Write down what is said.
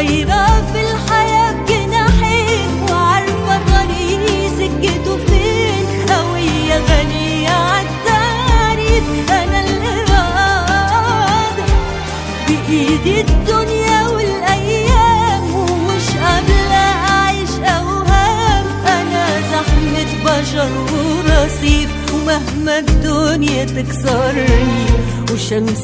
طايرة في الحياة بجناحين وعارفة طريقي سكته فين هوية غنية عالتعريف أنا اللي راضي بإيدي الدنيا والأيام ومش قابلة أعيش أوهام أنا زحمة بشر ورصيف ومهما الدنيا تكسرني وشمس